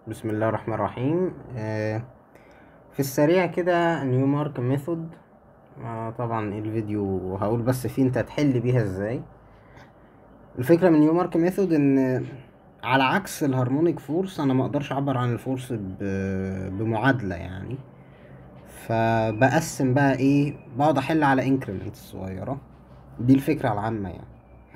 بسم الله الرحمن الرحيم آه، في السريع كده نيو مارك ميثود طبعا الفيديو هقول بس فيه انت هتحل بيها ازاي الفكره من نيو مارك ميثود ان على عكس الهارمونيك فورس انا ما اقدرش اعبر عن الفورس ب- بمعادله يعني فبقسم بقى ايه بقعد احل على انكريمنت صغيره دي الفكره العامه يعني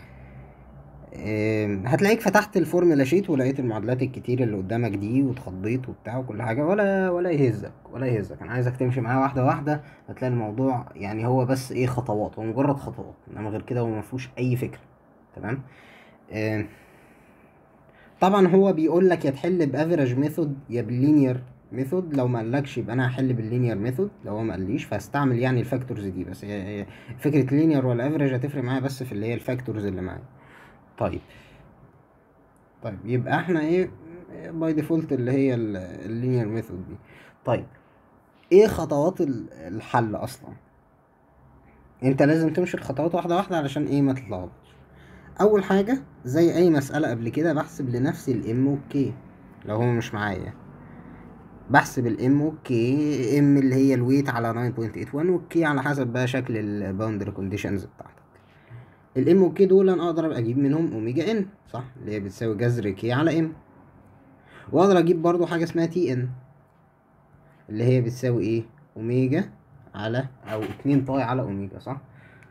آم، هتلاقيك فتحت الفورمولا شيت ولقيت المعادلات الكتير اللي قدامك دي واتخضيت وبتاع وكل حاجه ولا ولا يهزك ولا يهزك انا عايزك تمشي معايا واحده واحده هتلاقي الموضوع يعني هو بس ايه خطوات هو مجرد خطوات انما غير كده هو ما فيهوش اي فكره تمام آم، طبعا هو بيقول لك يا تحل بافريج ميثود يا باللينير ميثود لو ما قالكش يبقى انا هحل باللينير ميثود لو هو ما قاليش فهستعمل يعني الفاكتورز دي بس هي هي فكره لينير ولا افريج هتفرق معايا بس في اللي هي الفاكتورز اللي معايا طيب طيب يبقى احنا ايه باي ديفولت اللي هي اللينير ميثود دي طيب ايه خطوات ال- الحل اصلا انت لازم تمشي الخطوات واحده واحده علشان ايه ما تتلخبطش اول حاجه زي اي مساله قبل كده بحسب لنفسي الام والكي لو هو مش معايا بحسب الام والكي ام اللي هي الويت على 9.81 والكي على حسب بقى شكل الباوندري كونديشنز بتاعتك الام والكي دول انا اقدر أبقى اجيب منهم اوميجا ان صح اللي هي بتساوي جذر كي على ام واقدر اجيب برضو حاجه اسمها تي ان اللي هي بتساوي ايه اوميجا على او اتنين باي على اوميجا صح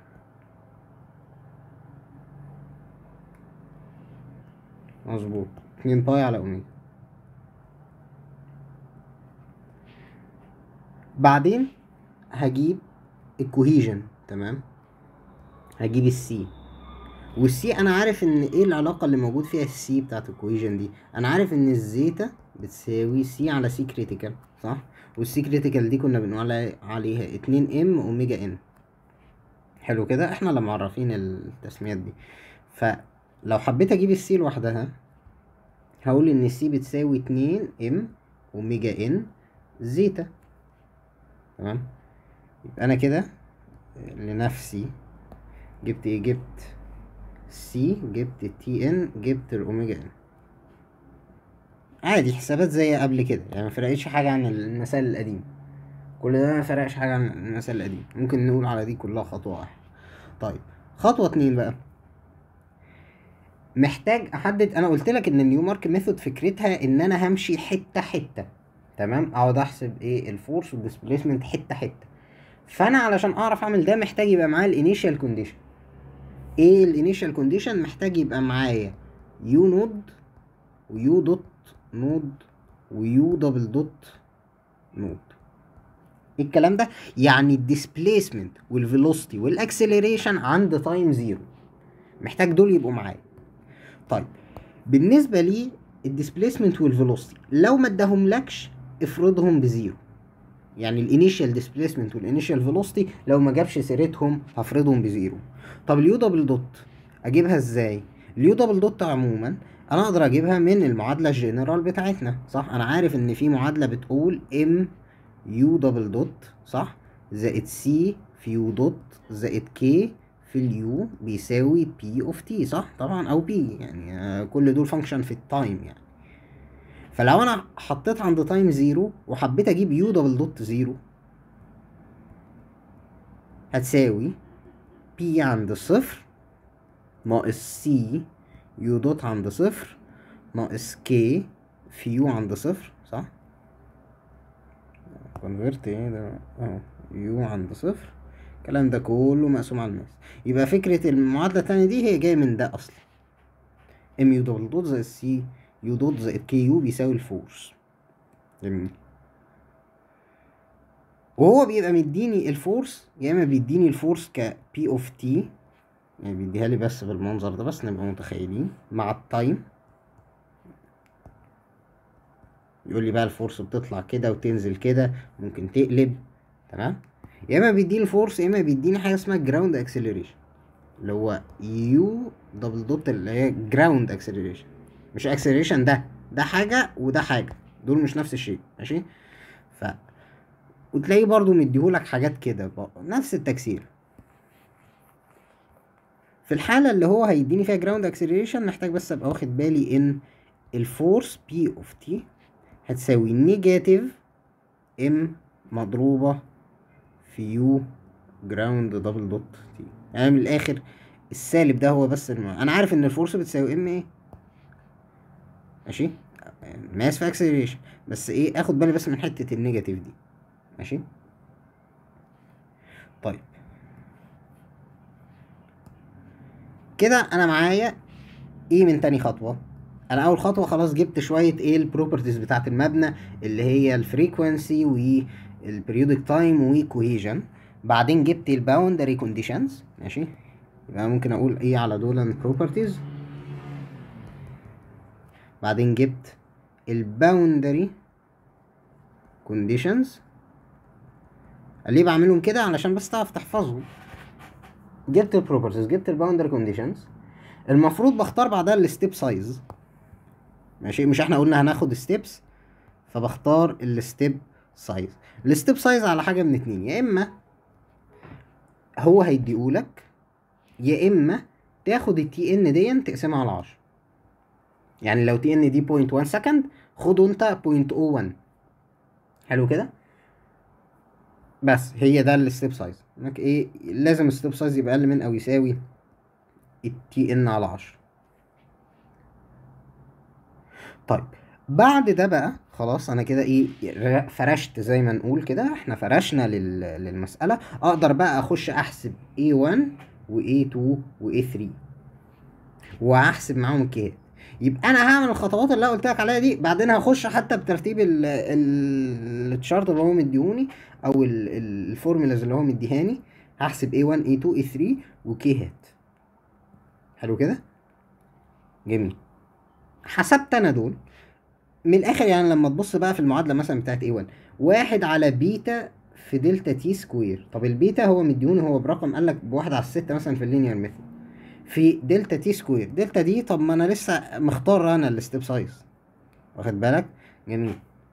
مظبوط اتنين باي على اوميجا بعدين هجيب الكوهيجن تمام هجيب السي والسي انا عارف ان ايه العلاقه اللي موجود فيها السي بتاعت الكويجن دي انا عارف ان الزيتا بتساوي سي على سي كريتيكال صح والسي كريتيكال دي كنا بنقول علي- عليها 2 ام اوميجا ان حلو كده احنا اللي معرفين التسميات دي فلو حبيت اجيب السي لوحدها هقول ان السي بتساوي 2 ام اوميجا ان زيتا تمام يبقى انا كده لنفسي جبت ايه جبت سي جبت التي ان جبت الاوميجا ان عادي حسابات زي قبل كده يعني ما فرقتش حاجه عن المثال القديم كل ده ما فرقش حاجه عن المثال القديم ممكن نقول على دي كلها خطوه واحده طيب خطوه اتنين بقى محتاج احدد انا قلت لك ان النيو مارك ميثود فكرتها ان انا همشي حته حته تمام اقعد احسب ايه الفورس والديسبيسمنت حته حته فانا علشان اعرف اعمل ده محتاج يبقى معايا الانيشال كونديشن ايه الانيشال كونديشن محتاج يبقى معايا يو نود ويو دوت نود ويو دبل دوت نود ايه الكلام ده يعني الديسبيسمنت والفيلوسيتي والاكسلريشن عند تايم زيرو محتاج دول يبقوا معايا طيب بالنسبه لي الديسبيسمنت والفيلوسيتي لو ما اداهملكش افرضهم بزيرو يعني الانيشال ديسبيسمنت والانيشال فيلوسيتي لو ما جابش سيرتهم هفرضهم بزيرو طب اليو دبل دوت اجيبها ازاي اليو دبل دوت عموما انا اقدر اجيبها من المعادله الجنرال بتاعتنا صح انا عارف ان في معادله بتقول ام يو دبل دوت صح زائد سي في يو دوت زائد كي في اليو بيساوي بي اوف تي صح طبعا او بي يعني آه، كل دول فانكشن في التايم يعني فلو انا حطيت عند تايم زيرو وحبيت اجيب يو دبل دوت زيرو هتساوي بي عند صفر ناقص سي يو دوت عند صفر ناقص كي في يو عند صفر صح كونفرت ايه ده اهو يو عند صفر الكلام ده كله مقسوم على الماس يبقى فكرة المعادلة التانية دي هي جاية من ده أصلا ام يو دبل دوت زائد سي يو دوت زائد كي يو بيساوي الفورس جميل وهو بيبقى مديني الفورس يا اما بيديني الفورس ك بي اوف تي يعني بيديها لي بس بالمنظر ده بس نبقى متخيلين مع التايم يقول لي بقى الفورس بتطلع كده وتنزل كده ممكن تقلب تمام يا اما بيديني الفورس يا اما بيديني حاجه اسمها جراوند اكسلريشن اللي هو يو دبل دوت اللي هي جراوند اكسلريشن مش اكسلريشن ده ده حاجه وده حاجه دول مش نفس الشيء ماشي ف وتلاقيه برضو مديهولك حاجات كده ب- نفس التكسير في الحالة اللي هو هيديني فيها جراوند اكسلريشن محتاج بس ابقى واخد بالي ان الفورس بي اوف تي هتساوي نيجاتيف ام مضروبة في يو جراوند دبل دوت تي يعني من الاخر السالب ده هو بس الم... انا عارف ان الفورس بتساوي ام ايه ماشي ماس في اكسلريشن بس ايه اخد بالي بس من حتة النيجاتيف دي ماشي طيب كده انا معايا ايه من تاني خطوة انا اول خطوة خلاص جبت شوية ايه البروبرتيز بتاعت المبنى اللي هي الفريكوانسي والبريودك تايم وكوهيجن بعدين جبت الباوندري كونديشنز ماشي يبقى ممكن اقول ايه على دول بروبرتيز بعدين جبت الباوندري كونديشنز ليه بعملهم كده علشان بس تعرف تحفظهم جبت البروبرتيز جبت الباوندري كونديشنز المفروض بختار بعدها الستيب سايز ماشي مش احنا قلنا هناخد ستيبس فبختار الستيب سايز الستيب سايز على حاجه من اتنين يا اما هو هيديهولك يا اما تاخد التي ان دي تقسمها على 10 يعني لو تي ان دي 0.1 سكند خده انت 0.01 حلو كده بس هي ده الستيب سايز انك ايه لازم الستيب سايز يبقى اقل من او يساوي التي ان على 10 طيب بعد ده بقى خلاص انا كده ايه فرشت زي ما نقول كده احنا فرشنا لل... للمسألة اقدر بقى اخش احسب A1 و A2 و A3 واحسب معاهم الكيات يبقى انا هعمل الخطوات اللي قلت لك عليها دي بعدين هخش حتى بترتيب التشارت اللي هو مديهوني او الفورمولاز اللي هو مديهاني هحسب A1 A2 A3 وكي هات حلو كده جميل حسبت انا دول من الاخر يعني لما تبص بقى في المعادله مثلا بتاعت A1 واحد على بيتا في دلتا تي سكوير طب البيتا هو مديوني هو برقم قال لك بواحد على الستة مثلا في اللينير ميثود في دلتا تي سكوير دلتا دي طب ما انا لسه مختار انا الستيب سايز واخد بالك جميل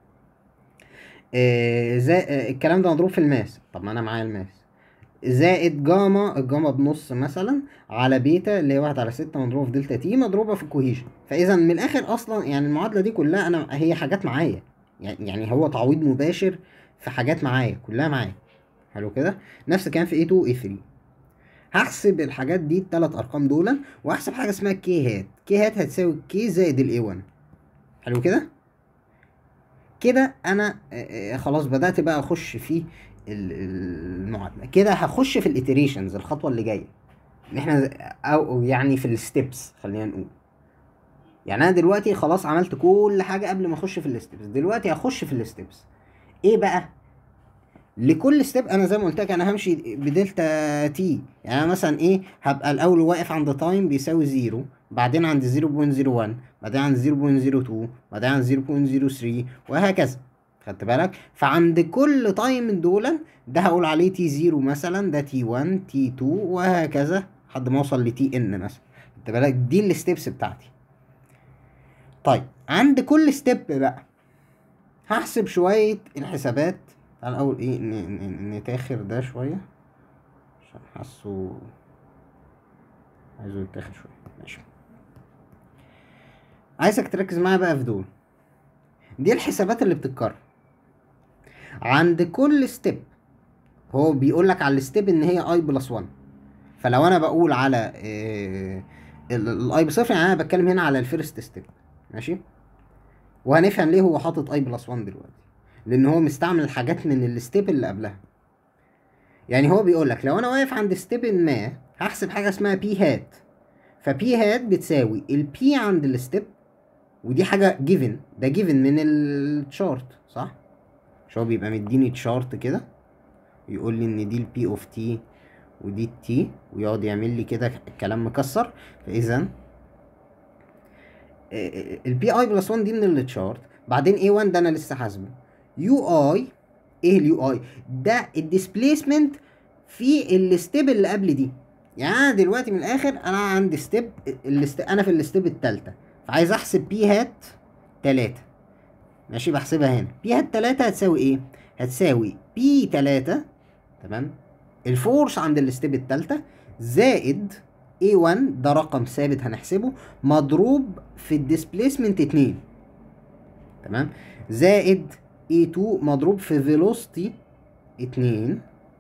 آه زي آه الكلام ده مضروب في الماس طب ما انا معايا الماس زائد جاما الجاما بنص مثلا على بيتا اللي هي واحد على ستة مضروبة في دلتا تي مضروبة في الكوهيجن فاذا من الاخر اصلا يعني المعادلة دي كلها انا هي حاجات معايا يعني هو تعويض مباشر في حاجات معايا كلها معايا حلو كده نفس الكلام في A2 و A3 هحسب الحاجات دي التلات ارقام دول واحسب حاجه اسمها كي هات كي هات هتساوي كي زائد الاي 1 حلو كده كده انا خلاص بدات بقى اخش في المعادله كده هخش في الاتريشنز الخطوه اللي جايه ان احنا او يعني في الستبس خلينا نقول يعني انا دلوقتي خلاص عملت كل حاجه قبل ما اخش في الستبس دلوقتي هخش في الستبس ايه بقى لكل ستيب انا زي ما قلت لك انا همشي بدلتا تي يعني انا مثلا ايه هبقى الاول واقف عند تايم بيساوي زيرو بعدين عند 0.01 بعدين عند 0.02 بعدين عند 0.03 وهكذا خدت بالك فعند كل تايم من دول ده هقول عليه تي 0 مثلا ده تي 1 تي 2 وهكذا لحد ما اوصل لتي ان مثلا خدت بالك دي الستبس بتاعتي طيب عند كل ستيب بقى هحسب شويه الحسابات تعال اول ايه نتاخر ده شوية عشان حاسه عايزه يتاخر شوية ماشي عايزك تركز معايا بقى في دول دي الحسابات اللي بتتكرر عند كل ستيب هو بيقول لك على الستيب ان هي اي بلس 1 فلو انا بقول على الاي بصفر يعني انا بتكلم هنا على الفيرست ستيب ماشي وهنفهم ليه هو حاطط اي بلس 1 دلوقتي لان هو مستعمل حاجات من الستيب اللي قبلها يعني هو بيقول لك لو انا واقف عند ستيب ما هحسب حاجه اسمها بي هات فبي هات بتساوي البي عند الستيب ودي حاجه جيفن ده جيفن من التشارت صح مش هو بيبقى مديني تشارت كده يقول لي ان دي البي اوف تي ودي التي ويقعد يعمل لي كده الكلام مكسر فاذا البي اي بلس 1 دي من التشارت بعدين اي 1 ده انا لسه حاسبه يو اي ايه اليو اي ده الديسبيسمنت في الستيب اللي قبل دي يعني انا دلوقتي من الاخر انا عندي ستيب انا في الستيب التالتة فعايز احسب بي هات تلاتة ماشي بحسبها هنا بي هات تلاتة هتساوي ايه هتساوي بي تلاتة تمام الفورس عند الستيب التالتة زائد A1 ده رقم ثابت هنحسبه مضروب في الديسبيسمنت اتنين تمام زائد A2 مضروب في velocity 2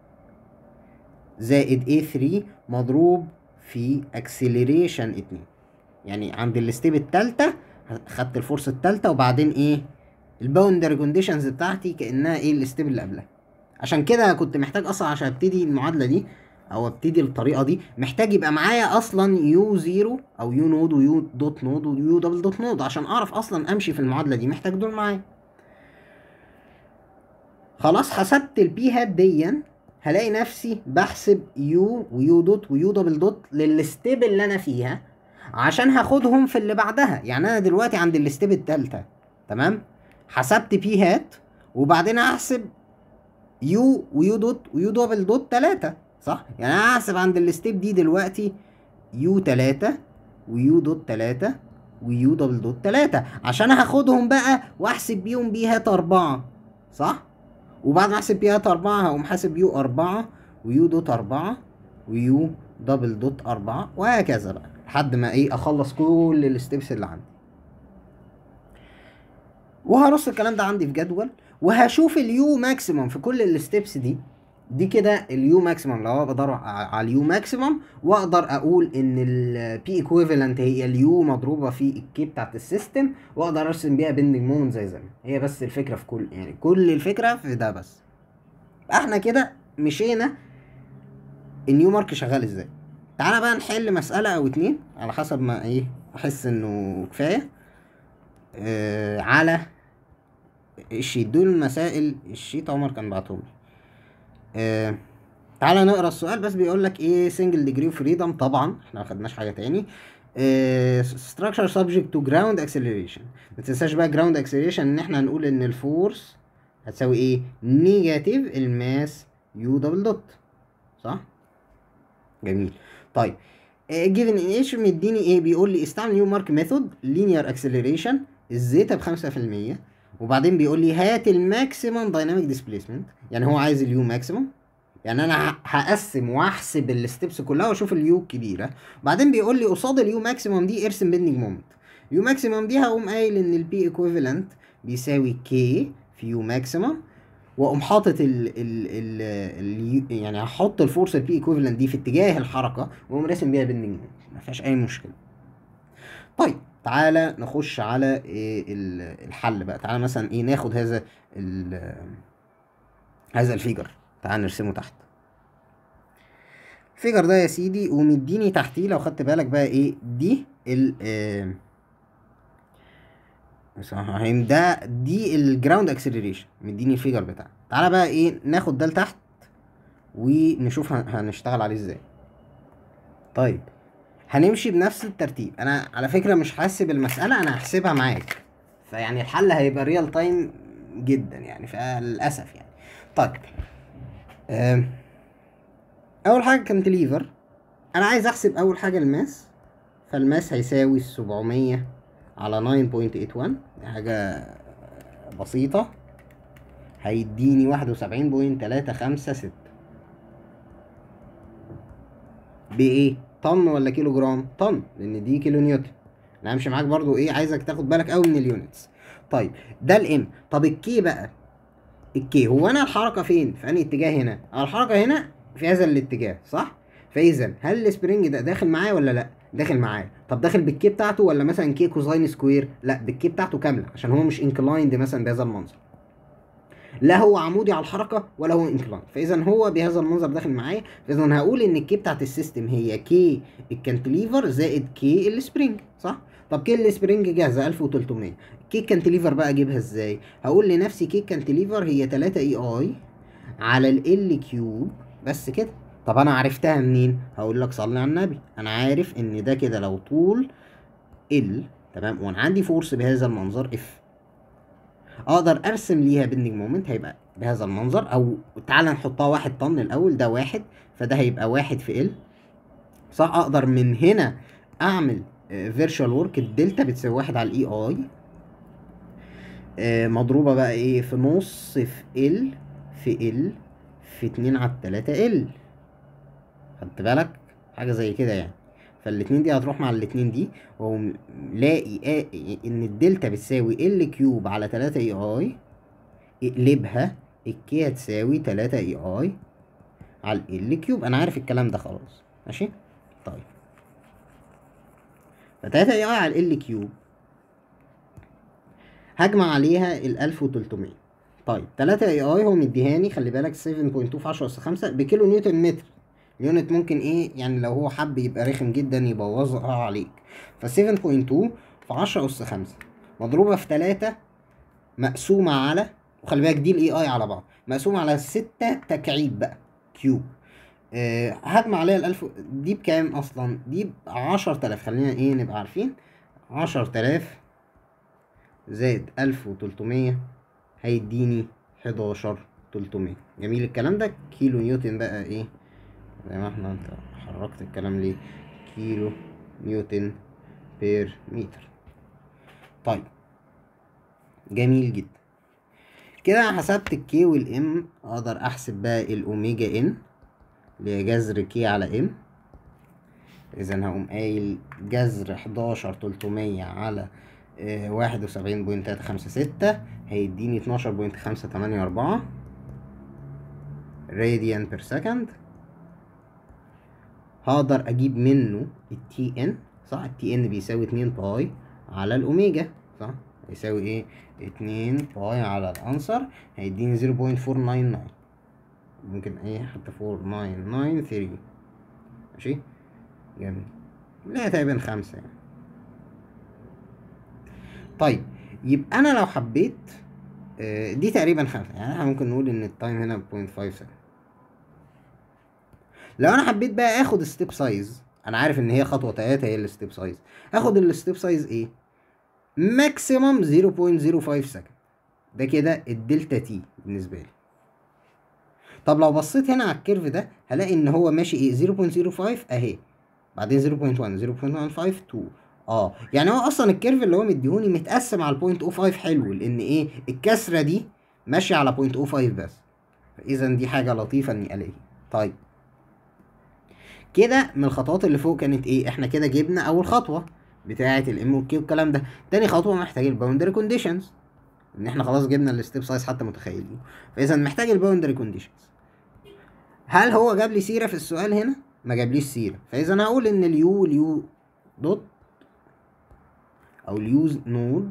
زائد A3 مضروب في acceleration 2 يعني عند الستيب التالتة خدت الفرصة التالتة وبعدين ايه الباوندري كونديشنز بتاعتي كأنها ايه الستيب اللي قبلها عشان كده كنت محتاج اصلا عشان ابتدي المعادلة دي او ابتدي الطريقة دي محتاج يبقى معايا اصلا يو زيرو او يو نود ويو دوت نود ويو دبل دوت نود عشان اعرف اصلا امشي في المعادلة دي محتاج دول معايا خلاص حسبت البي هات ديا هلاقي نفسي بحسب يو ويو دوت ويو دبل دوت للستيب اللي انا فيها عشان هاخدهم في اللي بعدها يعني انا دلوقتي عند الستيب التالتة تمام حسبت بي هات وبعدين هحسب يو ويو دوت ويو دبل دوت تلاتة صح يعني انا هحسب عند الستيب دي دلوقتي يو تلاتة ويو دوت تلاتة ويو دبل دوت تلاتة عشان هاخدهم بقى واحسب بيهم بي هات اربعة صح وبعد ما احسب بي هات اربعة هقوم حاسب يو اربعة ويو دوت اربعة ويو دبل دوت اربعة وهكذا بقى لحد ما ايه اخلص كل الستبس اللي عندي وهرص الكلام ده عندي في جدول وهشوف اليو ماكسيمم في كل الستبس دي دي كده اليو ماكسيمم لو انا بدور على اليو ماكسيمم واقدر اقول ان البي ايكويفالنت هي اليو مضروبه في الكي بتاعت السيستم واقدر ارسم بيها بيندنج مومنت زي زمان هي بس الفكره في كل يعني كل الفكره في ده بس احنا كده مشينا النيو مارك شغال ازاي تعالى بقى نحل مسألة أو اتنين على حسب ما إيه أحس إنه كفاية آه على الشيت دول المسائل الشيت عمر كان بعتهم لي آه تعالى نقرا السؤال بس بيقول لك ايه سنجل ديجري اوف فريدم طبعا احنا ما خدناش حاجه تاني ستراكشر سبجكت تو جراوند اكسلريشن ما تنساش بقى جراوند اكسلريشن ان احنا هنقول ان الفورس هتساوي ايه نيجاتيف الماس يو دبل دوت صح جميل طيب جيفن ان اتش مديني ايه بيقول لي استعمل نيو مارك ميثود لينير اكسلريشن الزيتا ب 5% وبعدين بيقول لي هات الماكسيمم دايناميك ديسبيسمنت يعني هو عايز اليو ماكسيمم يعني انا هقسم واحسب الستبس كلها واشوف اليو الكبيره بعدين بيقول لي قصاد اليو ماكسيمم دي ارسم بيندنج مومنت يو ماكسيمم دي هقوم قايل ان البي ايكويفالنت بيساوي كي في يو ماكسيمم واقوم حاطط ال ال ال ال يعني هحط الفورس البي ايكويفالنت دي في اتجاه الحركه واقوم راسم بيها بيندنج مومنت ما فيهاش اي مشكله طيب تعالى نخش على إيه الحل بقى تعالى مثلا ايه ناخد هذا هذا الفيجر تعال نرسمه تحت الفيجر ده يا سيدي ومديني تحتيه لو خدت بالك بقى ايه دي ال آه ده دي الجراوند اكسلريشن مديني الفيجر بتاعه تعالى بقى ايه ناخد ده لتحت ونشوف هنشتغل عليه ازاي طيب هنمشي بنفس الترتيب انا على فكره مش حاسب المساله انا هحسبها معاك فيعني الحل هيبقى ريال تايم جدا يعني فللاسف يعني طيب اول حاجه كانتليفر انا عايز احسب اول حاجه الماس فالماس هيساوي السبعمية على 9.81 دي حاجة بسيطة هيديني واحد وسبعين بوينت تلاتة خمسة ستة بإيه؟ طن ولا كيلو جرام؟ طن لأن دي كيلو نيوتن أنا همشي معاك برضو إيه عايزك تاخد بالك أوي من اليونتس طيب ده الإم طب الكي بقى الكي هو أنا الحركة فين؟ في أنهي اتجاه هنا؟ الحركة هنا في هذا الاتجاه صح؟ فإذا هل السبرينج ده داخل معايا ولا لأ؟ داخل معايا طب داخل بالكي بتاعته ولا مثلا كي كوزاين سكوير لا بالكي بتاعته كامله عشان هو مش انكلايند مثلا بهذا المنظر لا هو عمودي على الحركه ولا هو انكلايند فاذا هو بهذا المنظر داخل معايا فاذا هقول ان الكي بتاعت السيستم هي كي الكانتليفر زائد كي السبرينج صح طب كي السبرينج جاهزه 1300 كي الكانتليفر بقى اجيبها ازاي هقول لنفسي كي الكانتليفر هي 3 اي اي على ال كيوب بس كده طب انا عرفتها منين هقول لك صلي على النبي انا عارف ان ده كده لو طول ال تمام وانا عندي فورس بهذا المنظر اف اقدر ارسم ليها بيندنج مومنت هيبقى بهذا المنظر او تعالى نحطها واحد طن الاول ده واحد فده هيبقى واحد في ال صح اقدر من هنا اعمل فيرتشوال ورك الدلتا بتساوي واحد على الاي اي مضروبه بقى ايه في نص في ال في ال في اتنين على التلاتة ال خدت بالك حاجة زي كده يعني فالاتنين دي هتروح مع الاتنين دي وهو لاقي آ- ان الدلتا بتساوي ال كيوب على 3 اي اي اقلبها الكي هتساوي 3 اي اي على ال كيوب انا عارف الكلام ده خلاص ماشي طيب ف 3 اي اي على ال كيوب هجمع عليها ال 1300 طيب 3 اي اي هو مديهاني خلي بالك 7.2 في 10 اس 5 بكيلو نيوتن متر اليونت ممكن ايه يعني لو هو حب يبقى رخم جدا يبوظها عليك ف 7.2 في 10 اس 5 مضروبه في 3 مقسومه على وخلي بالك دي الاي اي على بعض مقسومه على 6 تكعيب بقى كيوب أه هجمع عليها الألف دي بكام أصلا؟ دي بعشرة آلاف خلينا إيه نبقى عارفين عشرة آلاف زائد ألف وتلتمية هيديني حداشر تلتمية جميل الكلام ده كيلو نيوتن بقى إيه زي ما احنا انت حركت الكلام ليه كيلو نيوتن بير متر طيب جميل جدا كده انا حسبت الكي والام اقدر احسب بقى الاوميجا ان اللي هي جذر كي على ام اذا هقوم قايل جذر حداشر تلتمية على واحد وسبعين بوينت تلاتة خمسة ستة هيديني اتناشر بوينت خمسة تمانية أربعة راديان بير سكند هقدر أجيب منه التي ان صح التي ان بيساوي اتنين باي على الأوميجا صح يساوي ايه اتنين باي على الأنسر هيديني زيرو بوينت فور ناين ناين ممكن ايه حتى فور ناين ناين ثري ماشي جميل لا تقريبا خمسة يعني طيب يبقى انا لو حبيت آه، دي تقريبا خمسة يعني احنا ممكن نقول ان التايم هنا بوينت فايف سكند لو انا حبيت بقى اخد ستيب سايز انا عارف ان هي خطوة تلاتة هي الستيب سايز اخد الستيب سايز ايه ماكسيمم 0.05 سكند ده كده الدلتا تي بالنسبة لي طب لو بصيت هنا على الكيرف ده هلاقي ان هو ماشي ايه 0.05 اهي بعدين 0.1 0.15 2 اه يعني هو اصلا الكيرف اللي هو مديهوني متقسم على البوينت او 5 حلو لان ايه الكسره دي ماشيه على بوينت او 5 بس اذا دي حاجه لطيفه اني الاقيها طيب كده من الخطوات اللي فوق كانت ايه احنا كده جبنا اول خطوه بتاعه الام والكي والكلام ده تاني خطوه محتاج الباوندري كونديشنز ان احنا خلاص جبنا الستيب سايز حتى متخيلين فاذا محتاج الباوندري كونديشنز هل هو جاب لي سيره في السؤال هنا ما جابليش سيره فاذا هقول ان اليو اليو دوت او اليوز نود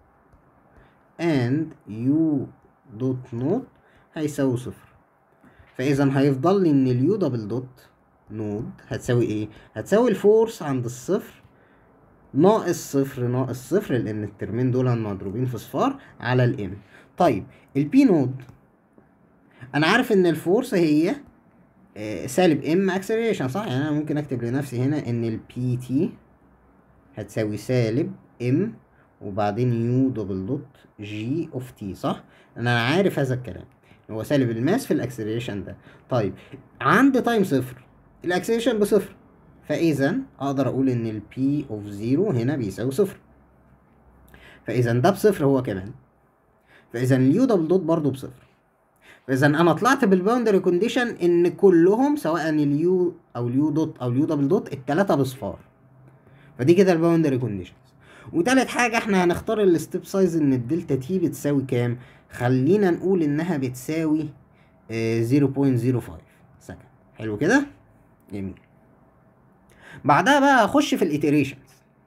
and يو دوت نود هيساوي صفر فاذا هيفضل لي ان اليو دبل دوت نود هتساوي ايه هتساوي الفورس عند الصفر ناقص صفر ناقص صفر لان الترمين دول مضروبين في صفار على الام طيب البي نود انا عارف ان الفورس هي آه، سالب ام اكسلريشن صح يعني انا ممكن اكتب لنفسي هنا ان البي تي هتساوي سالب ام وبعدين يو دبل دوت جي اوف تي صح انا عارف هذا الكلام هو سالب الماس في الاكسلريشن ده طيب عند تايم صفر الاكسلريشن بصفر فاذا اقدر اقول ان البي اوف زيرو هنا بيساوي صفر فاذا ده بصفر هو كمان فاذا اليو دبل دوت برضه بصفر فاذا انا طلعت بالباوندري كونديشن ان كلهم سواء اليو او اليو دوت او اليو دبل دوت التلاته بصفار فدي كده الباوندري كونديشنز وتالت حاجة احنا هنختار الستيب سايز ان الدلتا تي بتساوي كام خلينا نقول انها بتساوي آه، 0.05 سكند حلو كده جميل بعدها بقى هخش في الايتريشنز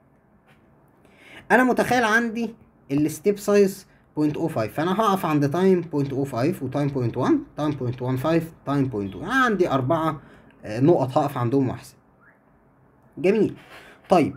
انا متخيل عندي الستيب سايز 0.05 فانا هقف عند تايم 0.05 وتايم 0.1 تايم 0.15 تايم 0.2 انا عندي اربعة آه، نقط هقف عندهم واحسب جميل طيب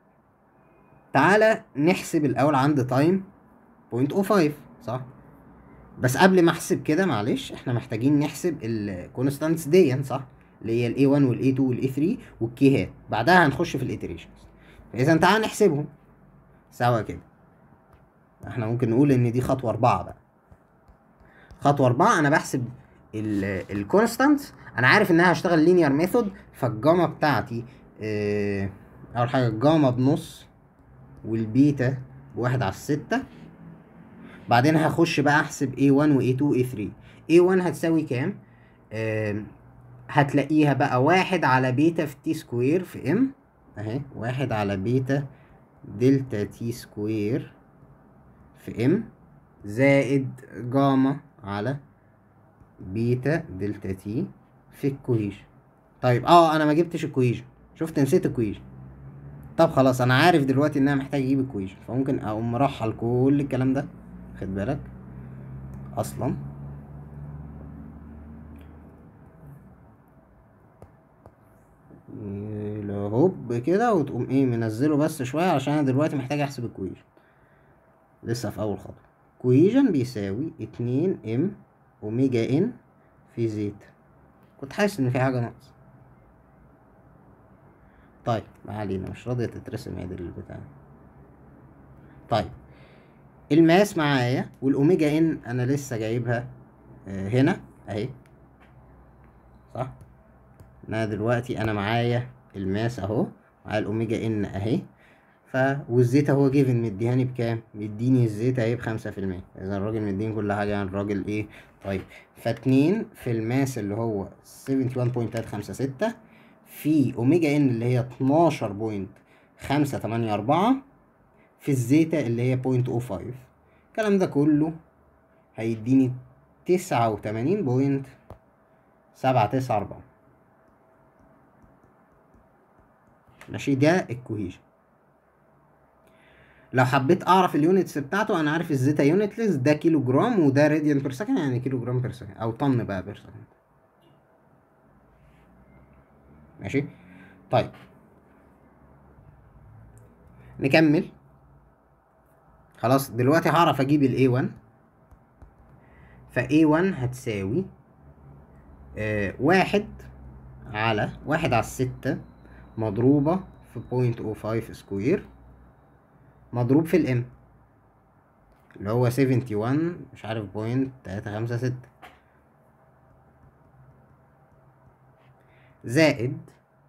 تعالى نحسب الاول عند تايم 0.05 صح بس قبل ما احسب كده معلش احنا محتاجين نحسب الكونستانتس دي صح اللي هي الاي 1 والاي 2 والاي 3 والكيهات بعدها هنخش في الايتريشنز فاذا تعالى نحسبهم سوا كده احنا ممكن نقول ان دي خطوه اربعه بقى خطوه اربعه انا بحسب الكونستانتس انا عارف انها هشتغل لينير ميثود فالجاما بتاعتي اه اول حاجه الجاما بنص والبيتا بواحد على الستة بعدين هخش بقى احسب A1 و A2 و A3 A1 هتساوي كام؟ آم، هتلاقيها بقى واحد على بيتا في تي سكوير في ام اهي واحد على بيتا دلتا تي سكوير في ام زائد جاما على بيتا دلتا تي في الكوهيجن طيب اه انا ما جبتش الكوهيجن شفت نسيت الكوهيجن طب خلاص انا عارف دلوقتي ان انا محتاج اجيب الكوهيجن فممكن اقوم مرحل كل الكلام ده خد بالك اصلا هوب كده وتقوم ايه منزله بس شويه عشان انا دلوقتي محتاج احسب الكويجن لسه في اول خطوه كويجن بيساوي اتنين ام اوميجا ان في زيتا كنت حاسس ان في حاجه ناقصه طيب ما علينا مش راضيه تترسم هي دي البتاع طيب الماس معايا والاوميجا ان انا لسه جايبها آه، هنا اهي صح انا دلوقتي انا معايا الماس اهو معايا الاوميجا ان اهي ف والزيت اهو جيفن مديهاني بكام مديني الزيت اهي بخمسة في المية اذا الراجل مديني كل حاجة يعني الراجل ايه طيب فاتنين في الماس اللي هو سيفنتي وان بوينت خمسة ستة في اوميجا ان اللي هي اتناشر بوينت خمسة تمانية اربعة في الزيتا اللي هي بوينت او فايف الكلام ده كله هيديني تسعة وتمانين بوينت سبعة تسعة أربعة ماشي ده الكوهيجن لو حبيت اعرف اليونتس بتاعته انا عارف الزيتا يونتلس ده كيلو جرام وده راديان بير سكند يعني كيلو جرام بير سكند او طن بقى بير سكند ماشي طيب نكمل خلاص دلوقتي هعرف اجيب ال A1 ف A1 هتساوي آه واحد على واحد على الستة مضروبة في بوينت او فايف سكوير مضروب في الام اللي هو سيفنتي وان مش عارف بوينت تلاتة خمسة ستة زائد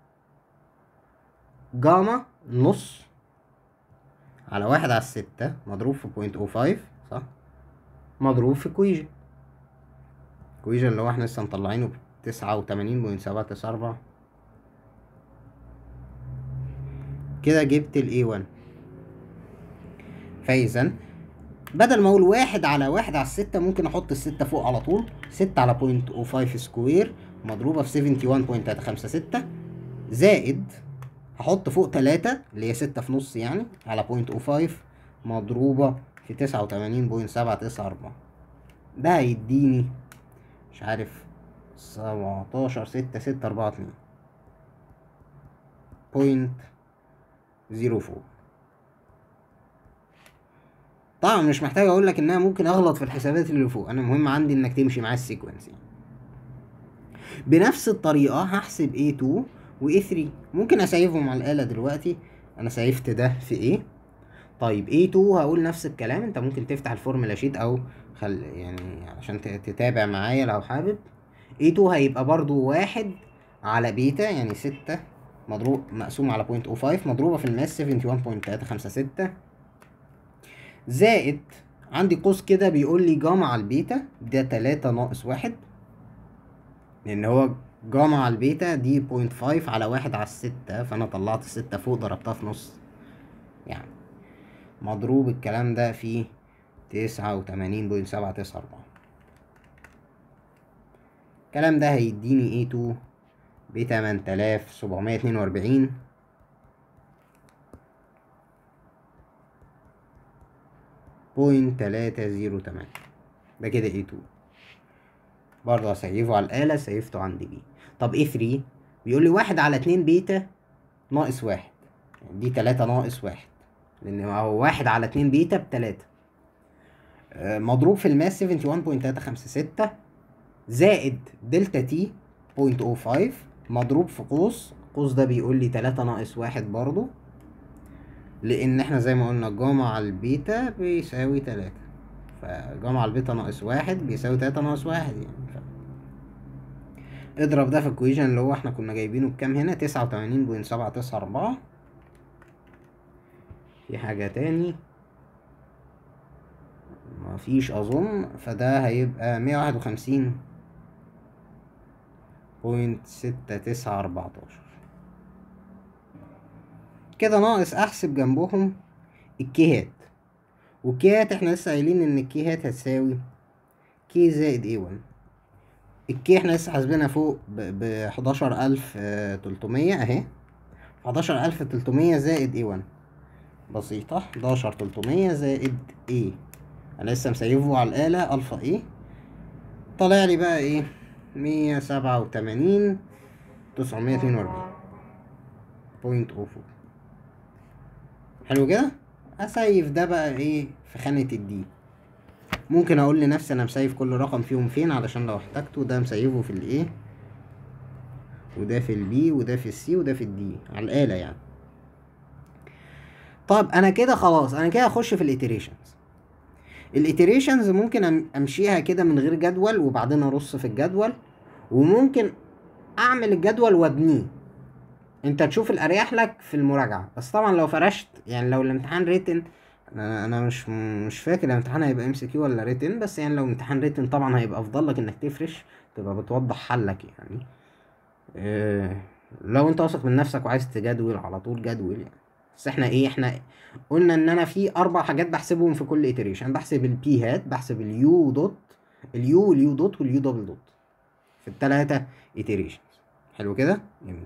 جاما نص على واحد على الستة مضروب في بوينت او فايف صح مضروب في كويجن كويجن اللي هو احنا لسه مطلعينه بتسعة وتمانين بوينت سبعة تسعة أربعة كده جبت ال A1 فإذا بدل ما أقول واحد على واحد على الستة ممكن أحط الستة فوق على طول ستة على بوينت أو فايف سكوير مضروبة في سيفنتي وان بوينت تلاتة خمسة ستة زائد هحط فوق تلاتة اللي هي ستة في نص يعني على بوينت أو فايف مضروبة في تسعة وتمانين بوينت سبعة تسعة أربعة ده هيديني مش عارف سبعتاشر ستة ستة أربعة اتنين بوينت زيرو فور طبعا مش محتاج اقول لك ان انا ممكن اغلط في الحسابات اللي فوق انا المهم عندي انك تمشي معايا السيكونس يعني بنفس الطريقة هحسب A2 و A3 ممكن اسيفهم على الآلة دلوقتي انا سيفت ده في ايه طيب A2 هقول نفس الكلام انت ممكن تفتح الفورمولا شيت او خل يعني عشان ت- تتابع معايا لو حابب A2 هيبقى برضو واحد على بيتا يعني ستة مضروب مقسوم على بوينت او فايف مضروبة في الماس سيفنتي وان بوينت تلاتة خمسة ستة زائد عندي قوس كده بيقول لي جاما على البيتا ده تلاتة ناقص واحد لان هو جاما على البيتا دي بوينت فايف على واحد على الستة فانا طلعت الستة فوق ضربتها في نص يعني مضروب الكلام ده في تسعة وتمانين بوينت سبعة تسعة أربعة الكلام ده هيديني A2 بتمن تلاف سبعمية اتنين وأربعين بوينت تلاتة زيرو تمانية ده كده A2 برضه هسيفه على الآلة سيفته عند بي طب A3 بيقول لي واحد على اتنين بيتا ناقص واحد يعني دي تلاتة ناقص واحد لأن هو واحد على اتنين بيتا بتلاتة آه، مضروب في الماس سيفنتي وان بوينت تلاتة خمسة ستة زائد دلتا تي بوينت او فايف مضروب في قوس القوس ده بيقول لي تلاتة ناقص واحد برضو لان احنا زي ما قلنا جاما على البيتا بيساوي تلاتة فجاما على البيتا ناقص واحد بيساوي تلاتة ناقص واحد يعني ف... اضرب ده في الكويجن اللي هو احنا كنا جايبينه بكام هنا تسعة وتمانين بوينت سبعة تسعة أربعة في حاجة تاني مفيش أظن فده هيبقى مية واحد وخمسين بوينت ستة تسعة أربعتاشر كده ناقص احسب جنبهم الكيهات والكيهات احنا لسه قايلين ان الكيهات هتساوي كي زائد اي 1 الكي احنا لسه حاسبينها فوق ب 11300 اهي 11300 زائد اي 1 بسيطة 11300 زائد ايه انا لسه مسيفه على الآلة الفا ايه طالع لي بقى ايه مية سبعة وتمانين تسعمية اتنين وأربعين بوينت او فور حلو كده اسيف ده بقى ايه في خانة الدي ممكن اقول لنفسي انا مسيف كل رقم فيهم فين علشان لو احتجته ده مسيفه في الايه وده في البي وده في السي وده في الدي على الآلة يعني طب انا كده خلاص انا كده اخش في الايتريشنز الايتريشنز ممكن امشيها كده من غير جدول وبعدين ارص في الجدول وممكن اعمل الجدول وابنيه انت تشوف الاريح لك في المراجعه بس طبعا لو فرشت يعني لو الامتحان ريتن انا انا مش مش فاكر الامتحان هيبقى ام سي كيو ولا ريتن بس يعني لو امتحان ريتن طبعا هيبقى افضل لك انك تفرش تبقى بتوضح حلك يعني إيه لو انت واثق من نفسك وعايز تجدول على طول جدول يعني بس احنا ايه احنا قلنا ان انا في اربع حاجات بحسبهم في كل iteration بحسب البي هات بحسب اليو دوت اليو واليو دوت واليو دبل دوت في التلاتة iterations حلو كده جميل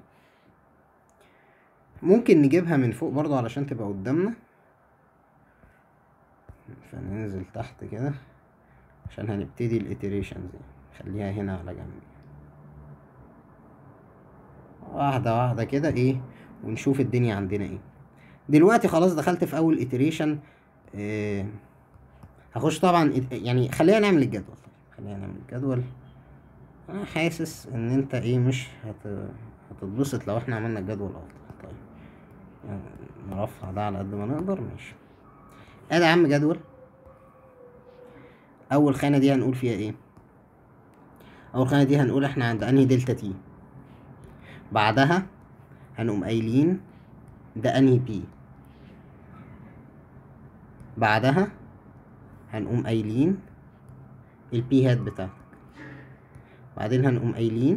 ممكن نجيبها من فوق برضو علشان تبقى قدامنا فننزل تحت كده عشان هنبتدي الاتريشنز خليها هنا على جنب واحدة واحدة كده ايه ونشوف الدنيا عندنا ايه دلوقتي خلاص دخلت في اول iteration إيه هخش طبعا يعني خلينا نعمل الجدول خلينا نعمل الجدول انا حاسس ان انت ايه مش هت... هتتبسط لو احنا عملنا الجدول افضل طيب يعني نرفع ده على قد ما نقدر ماشي ادي يا عم جدول اول خانه دي هنقول فيها ايه اول خانه دي هنقول احنا عند انهي دلتا تي بعدها هنقوم قايلين ده انهي بي بعدها هنقوم قايلين البي هات بتاعتك بعدين هنقوم قايلين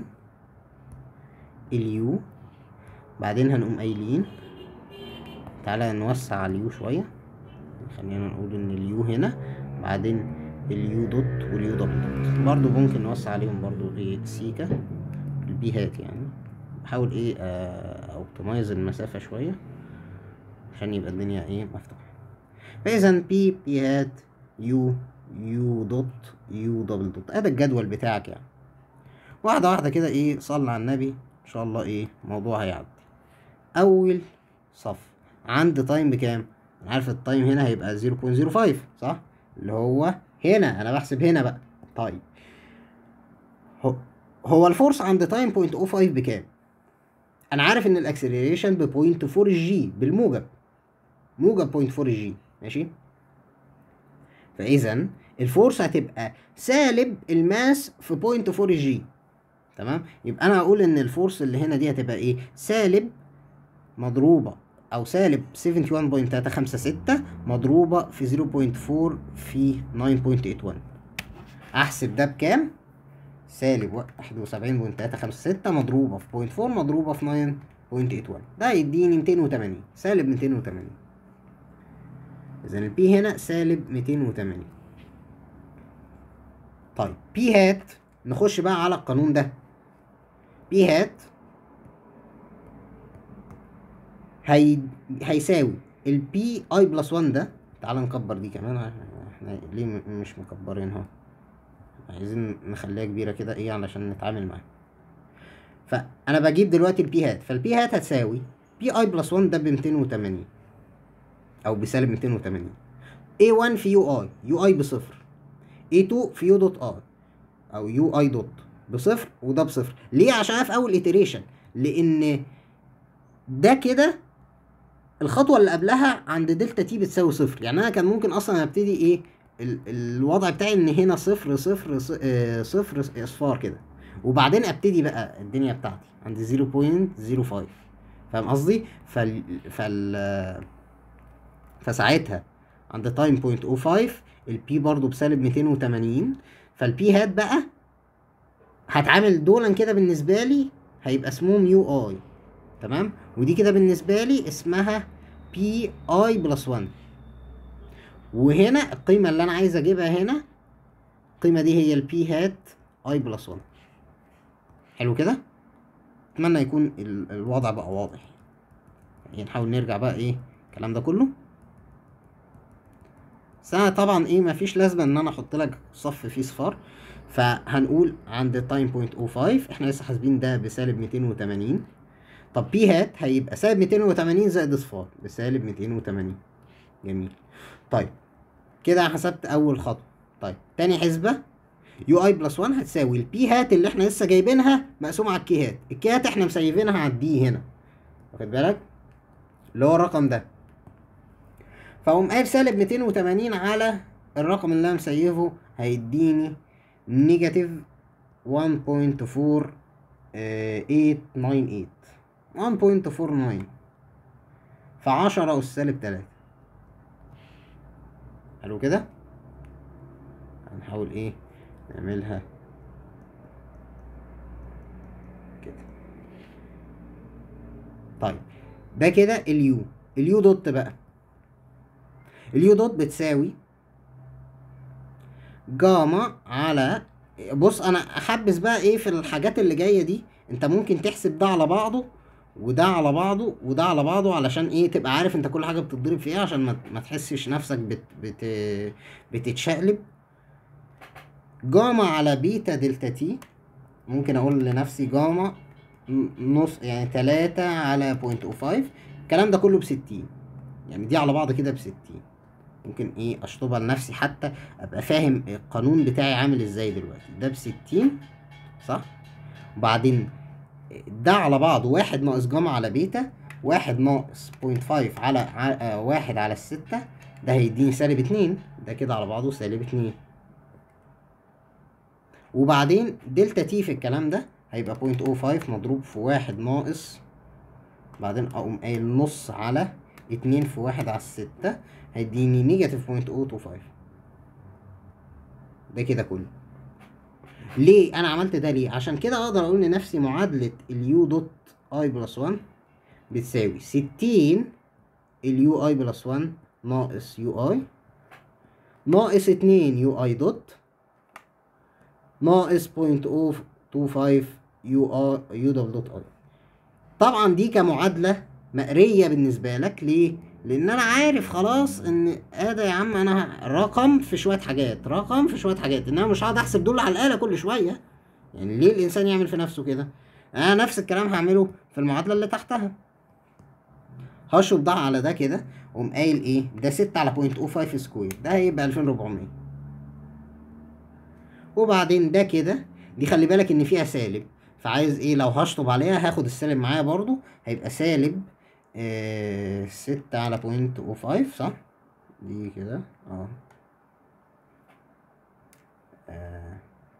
اليو بعدين هنقوم قايلين تعالى نوسع اليو شوية خلينا نقول ان اليو هنا بعدين اليو دوت واليو دبل دوت برضو ممكن نوسع عليهم برضو ايه سيكا البي هات يعني بحاول ايه اوبتمايز المسافة شوية عشان يبقى الدنيا ايه مفتوحة فاذا بي بي هات يو يو دوت يو دبل دوت ادي الجدول بتاعك يعني واحدة واحدة كده ايه صلي على النبي ان شاء الله ايه الموضوع هيعدي اول صف عند تايم بكام انا عارف التايم هنا هيبقى 0.05 صح اللي هو هنا انا بحسب هنا بقى طيب هو هو الفورس عند تايم 0.05 بكام انا عارف ان الاكسلريشن ب 0.4 جي بالموجب موجب 0.4 جي ماشي فاذا الفورس هتبقى سالب الماس في 0.4 جي تمام يبقى انا هقول ان الفورس اللي هنا دي هتبقى ايه سالب مضروبه او سالب 71.356 مضروبه في 0.4 في 9.81 احسب ده بكام سالب 71.356 مضروبه في 0.4 مضروبه في 9.81 ده يديني 280 سالب 280 اذا البي هنا سالب 280 طيب بي هات نخش بقى على القانون ده بي هات هي هيساوي البي اي بلس 1 ده تعال نكبر دي كمان احنا ليه مش مكبرينها عايزين نخليها كبيره كده ايه علشان نتعامل معاها فانا بجيب دلوقتي البي هات فالبي هات هتساوي بي اي بلس 1 ده ب 280 او بسالب 280 A1 في يو اي يو اي بصفر A2 في يو دوت اي او يو اي دوت بصفر وده بصفر ليه عشان في اول iteration لان ده كده الخطوه اللي قبلها عند دلتا تي بتساوي صفر يعني انا كان ممكن اصلا ابتدي ايه ال الوضع بتاعي ان هنا صفر صفر صفر اصفار كده وبعدين ابتدي بقى الدنيا بتاعتي عند 0.05 فاهم قصدي فال فال فساعتها عند تايم 0.05 البي برضو بسالب 280 فالبي هات بقى هتعامل دولا كده بالنسبه لي هيبقى اسمهم يو اي تمام ودي كده بالنسبه لي اسمها بي اي بلس 1 وهنا القيمه اللي انا عايز اجيبها هنا القيمه دي هي البي هات اي بلس 1 حلو كده اتمنى يكون ال- الوضع بقى واضح يعني نحاول نرجع بقى ايه الكلام ده كله بس انا طبعا ايه مفيش لازمه ان انا احط لك صف فيه صفار فهنقول عند تايم بوينت او 5 احنا لسه حاسبين ده بسالب 280 طب بي هات هيبقى سالب 280 زائد صفار بسالب 280 جميل طيب كده حسبت اول خطوه طيب تاني حسبه يو اي بلس 1 هتساوي البي هات اللي احنا لسه جايبينها مقسوم على الكي هات الكي هات احنا مسيبينها على الدي هنا واخد بالك اللي هو الرقم ده فاقوم قايل سالب 280 على الرقم اللي انا مسيفه هيديني نيجاتيف 1.4898 1.49 في 10 أس سالب 3 حلو كده هنحاول ايه نعملها كده طيب ده كده اليو اليو دوت بقى اليو دوت بتساوي جاما على بص انا احبس بقى ايه في الحاجات اللي جايه دي انت ممكن تحسب ده على بعضه وده على بعضه وده على بعضه علشان ايه تبقى عارف انت كل حاجه بتتضرب في ايه عشان ما, ما تحسش نفسك بت بت بتتشقلب جاما على بيتا دلتا تي ممكن اقول لنفسي جاما ن- نص يعني تلاتة على بوينت او فايف الكلام ده كله بستين يعني دي على بعض كده بستين ممكن ايه اشطبها لنفسي حتى ابقى فاهم القانون بتاعي عامل ازاي دلوقتي ده بستين صح وبعدين ده على بعض واحد ناقص جاما على بيتا واحد ناقص بوينت فايف على ع- آه، واحد على الستة ده هيديني سالب اتنين ده كده على بعضه سالب اتنين وبعدين دلتا تي في الكلام ده هيبقى بوينت او فايف مضروب في واحد ناقص بعدين اقوم قايل نص على اتنين في واحد على الستة هيديني نيجاتيف بوينت او تو فايف ده كده كله ليه انا عملت ده ليه عشان كده اقدر اقول لنفسي معادلة اليو دوت اي بلس 1 بتساوي ستين اليو اي بلس 1 ناقص يو اي ناقص اتنين يو اي دوت ناقص بوينت او تو فايف يو ار يو دبل دوت اي طبعا دي كمعادلة مقرية بالنسبة لك ليه؟ لأن أنا عارف خلاص إن آه يا عم أنا رقم في شوية حاجات رقم في شوية حاجات إن أنا مش هقعد أحسب دول على الآلة كل شوية يعني ليه الإنسان يعمل في نفسه كده؟ أنا نفس الكلام هعمله في المعادلة اللي تحتها هشرب ده على ده كده وأقوم قايل إيه؟ ده ستة على بوينت أو فايف سكوير ده هيبقى ألفين ربعمية وبعدين ده كده دي خلي بالك ان فيها سالب فعايز ايه لو هشطب عليها هاخد السالب معايا برضو هيبقى سالب آه ستة على بوينت او فايف صح دي كده اه آه.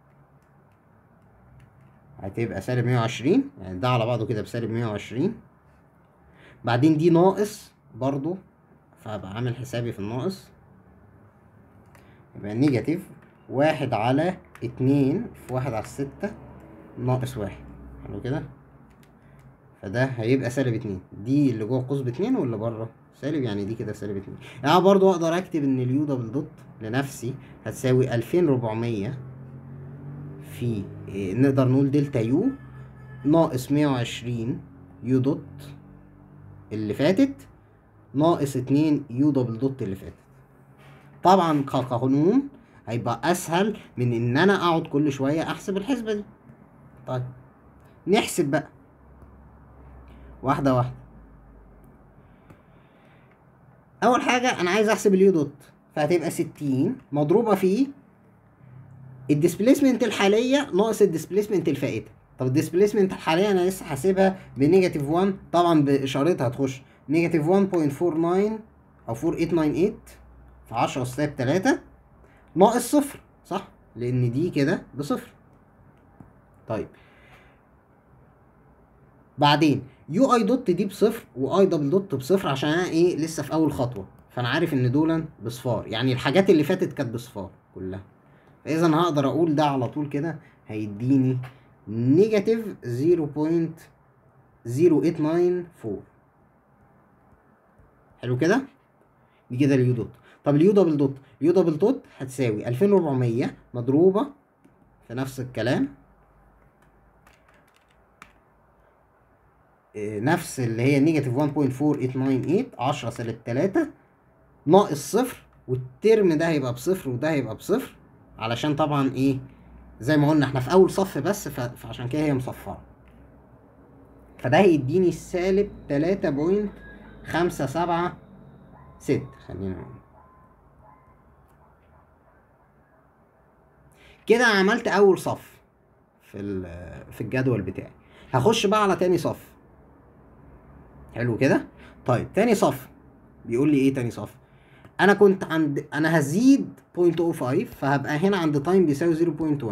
هتبقى سالب مية وعشرين يعني ده على بعضه كده بسالب مية وعشرين بعدين دي ناقص برضو فهبقى عامل حسابي في الناقص يبقى نيجاتيف واحد على اتنين في واحد على الستة ناقص واحد حلو كده فده هيبقى سالب اتنين دي اللي جوه قوس باتنين واللي بره سالب يعني دي كده سالب اتنين يعني أنا برضو اقدر اكتب ان اليو دبل دوت لنفسي هتساوي الفين ربعمية في إيه، نقدر نقول دلتا يو ناقص مية وعشرين يو دوت اللي فاتت ناقص اتنين يو دبل دوت اللي فاتت طبعا كقانون هيبقى اسهل من ان انا اقعد كل شويه احسب الحسبه دي طيب نحسب بقى واحده واحده اول حاجه انا عايز احسب اليو دوت فهتبقى 60 مضروبه في الديسبيسمنت الحاليه ناقص الديسبيسمنت الفائته طب الديسبيسمنت الحاليه انا لسه حاسبها بنيجاتيف 1 طبعا باشارتها هتخش نيجاتيف 1.49 او 4898 في 10 اس 3 ناقص صفر صح لان دي كده بصفر طيب بعدين يو اي دوت دي بصفر واي دبل دوت بصفر عشان انا ايه لسه في اول خطوه فانا عارف ان دول بصفار يعني الحاجات اللي فاتت كانت بصفار كلها فاذا هقدر اقول ده على طول كده هيديني نيجاتيف 0894 حلو كده دي كده اليو دوت طب اليو دبل دوت اليو دبل دوت هتساوي 2400 مضروبة في نفس الكلام إيه، نفس اللي هي نيجاتيف 1.4898 10 سالب 3 ناقص صفر والترم ده هيبقى بصفر وده هيبقى بصفر علشان طبعا ايه زي ما قلنا احنا في اول صف بس ف- فعشان كده هي مصفرة فده هيديني سالب 3.576 خلينا نقول كده عملت اول صف في ال- في الجدول بتاعي هخش بقى على تاني صف حلو كده طيب تاني صف بيقول لي ايه تاني صف انا كنت عند انا هزيد 0.05 فهبقى هنا عند تايم بيساوي 0.1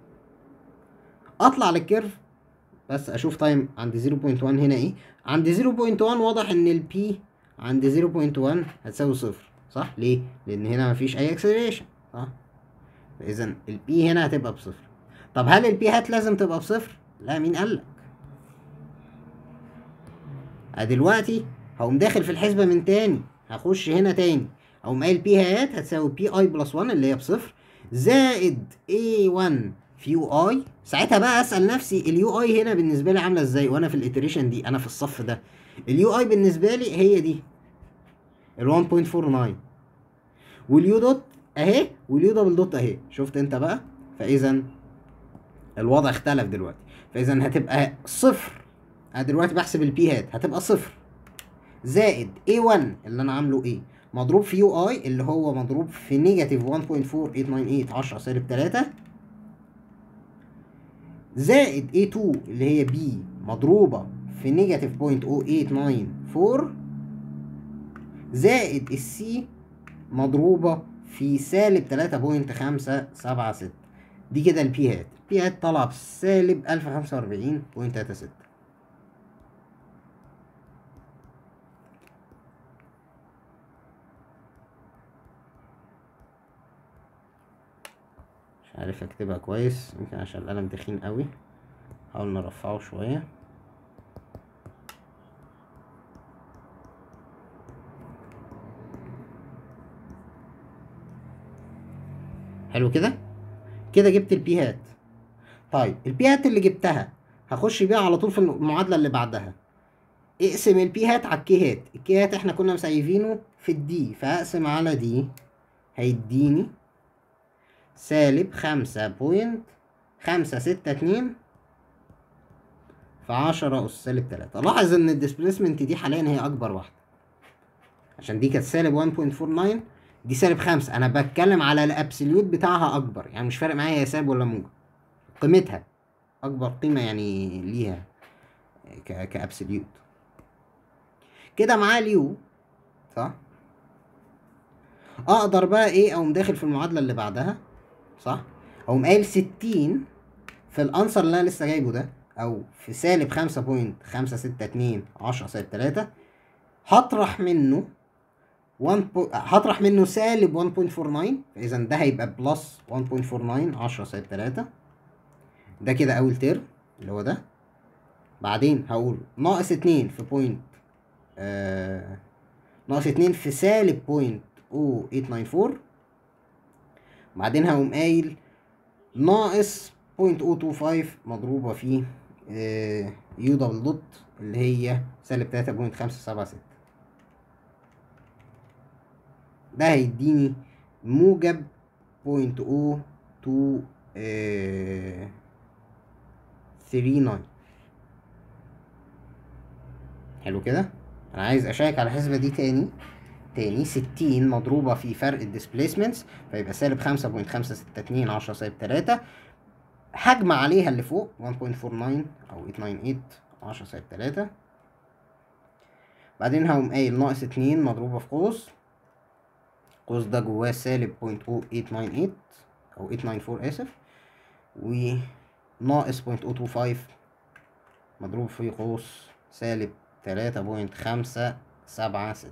اطلع للكيرف بس اشوف تايم عند 0.1 هنا ايه عند 0.1 واضح ان البي عند 0.1 هتساوي صفر صح ليه لان هنا مفيش اي اكسلريشن صح اذا البي هنا هتبقى بصفر طب هل البي هات لازم تبقى بصفر لا مين قالك دلوقتي هقوم داخل في الحسبة من تاني هخش هنا تاني اقوم قايل بي هات هتساوي بي اي بلس 1 اللي هي بصفر زائد اي 1 في يو اي ساعتها بقى اسال نفسي اليو اي هنا بالنسبه لي عامله ازاي وانا في الاتريشن دي انا في الصف ده اليو اي بالنسبه لي هي دي ال 1.49 واليو دوت اهي واليو دبل دوت اهي شفت انت بقى فاذا الوضع اختلف دلوقتي فاذا هتبقى صفر انا دلوقتي بحسب البي هات هتبقى صفر زائد A1 اللي انا عامله ايه مضروب في يو اي اللي هو مضروب في نيجاتيف 1.4898 10 سالب 3 زائد A2 اللي هي B مضروبة في نيجاتيف 0.0894 زائد السي مضروبة في سالب 3.576 دي كده البي هات البي هات طالعة بسالب 1045.36 مش عارف اكتبها كويس يمكن عشان القلم تخين قوي حاول نرفعه شوية حلو كده كده جبت البي هات طيب البي هات اللي جبتها هخش بيها على طول في المعادلة اللي بعدها اقسم البي هات على الكي هات الكي هات احنا كنا مسيفينه في الدي فاقسم على دي هيديني سالب خمسة بوينت خمسة ستة اتنين في عشرة أس سالب تلاتة لاحظ إن الديسبليسمنت دي حاليا هي أكبر واحدة عشان دي كانت سالب 1.49 دي سالب خمسة أنا بتكلم على الأبسوليوت بتاعها أكبر يعني مش فارق معايا هي سالب ولا موجب قيمتها أكبر قيمة يعني ليها ك كأبسوليوت كده معاه اليو صح اقدر بقى ايه اقوم داخل في المعادله اللي بعدها صح اقوم قايل 60 في الانسر اللي انا لسه جايبه ده او في سالب 5.562 10 سالب 3 هطرح منه 1 بو... هطرح منه سالب 1.49 فاذا ده هيبقى بلس 1.49 10 سالب 3 ده كده اول ترم اللي هو ده بعدين هقول ناقص 2 في بوينت آه... ناقص 2 في سالب بوينت او 894 بعدين هقوم قايل ناقص 0.025 مضروبة في آه، يو دبل دوت اللي هي سالب 3.576 ده هيديني موجب 0.02 آه، 39 حلو كده انا عايز اشيك على الحسبة دي تاني تاني ستين مضروبة في فرق الديسبليسمنتس فيبقى سالب خمسة بوينت خمسة ستة اتنين عشرة سالب تلاتة هجمع عليها اللي فوق 1.49 أو 898 عشرة سالب تلاتة بعدين هقوم قايل ناقص اتنين مضروبة في قوس قوس ده جواه سالب بوينت أو 898 أو 894 آسف وناقص بوينت أو 25 مضروب في قوس سالب تلاتة بوينت خمسة سبعة ستة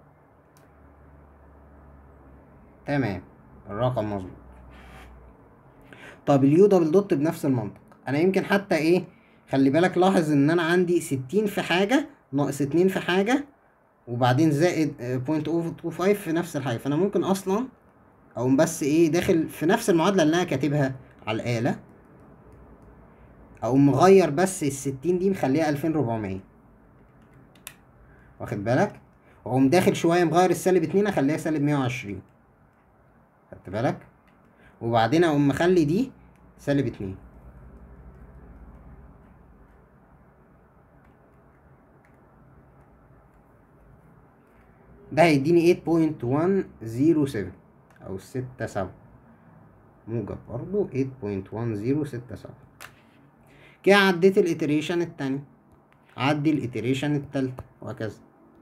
تمام الرقم مظبوط طب اليو دبل دوت بنفس المنطق انا يمكن حتى ايه خلي بالك لاحظ ان انا عندي ستين في حاجة ناقص اتنين في حاجة وبعدين زائد بوينت اوف تو فايف في نفس الحاجة فانا ممكن اصلا اقوم بس ايه داخل في نفس المعادلة اللي انا كاتبها على الآلة اقوم مغير بس الستين دي مخليها الفين ربعمية واخد بالك واقوم داخل شوية مغير السالب اتنين اخليها سالب مية وعشرين خدت بالك وبعدين اقوم مخلي دي سالب اتنين ده هيديني 8.107 او ستة سبعة موجب برضو 8.1067 كده عديت الاتريشن التاني عدي الاتريشن التالتة وهكذا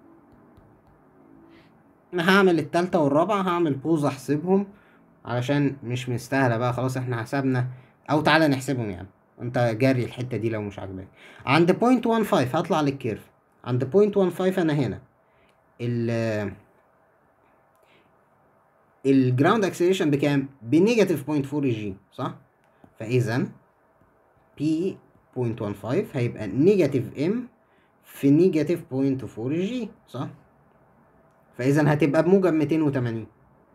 انا هعمل التالتة والرابعة هعمل بوز احسبهم علشان مش مستاهلة بقى خلاص احنا حسبنا او تعالى نحسبهم يعني انت جاري الحتة دي لو مش عاجباك عند بوينت وان فايف هطلع للكيرف عند بوينت وان فايف انا هنا ال الجراوند اكسلريشن بكام؟ بنيجاتيف بوينت فور جي صح؟ فاذا بي بوينت وان فايف هيبقى نيجاتيف ام في نيجاتيف بوينت فور جي صح؟ فاذا هتبقى بموجب ميتين وتمانين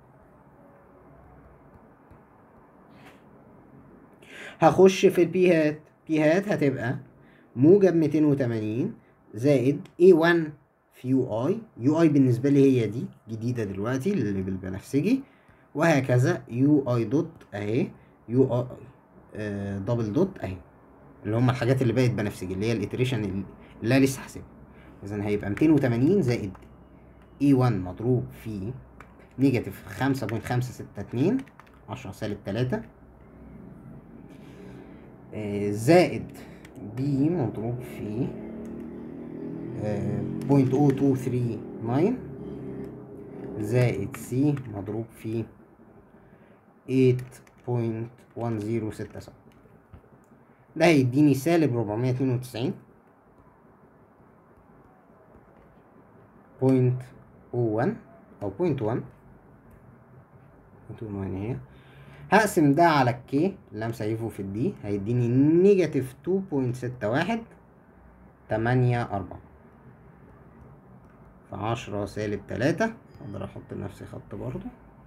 هخش في البي هات بي هات هتبقى موجب ميتين وتمانين زائد A1 في يو اي يو اي بالنسبة لي هي دي جديدة دلوقتي اللي بالبنفسجي وهكذا يو اي دوت اهي يو اي آه دبل دوت اهي اللي هم الحاجات اللي بقت بنفسجي اللي هي الاتريشن اللي انا لسه حاسبها اذا هيبقى 280 زائد اي 1 مضروب في نيجاتيف 5.562 10 سالب 3 آه زائد بي مضروب في بوينت او تو ثري ناين زائد سي مضروب في ايت بوينت وان زيرو ستة سبعة ده هيديني سالب ربعمية اتنين وتسعين بوينت او ون او بوينت ون بوينت ون هي هقسم ده على الكي اللي انا مسيفه في الدي هيديني نيجاتيف تو بوينت ستة واحد تمانية أربعة في عشرة سالب تلاتة اقدر احط لنفسي خط برضو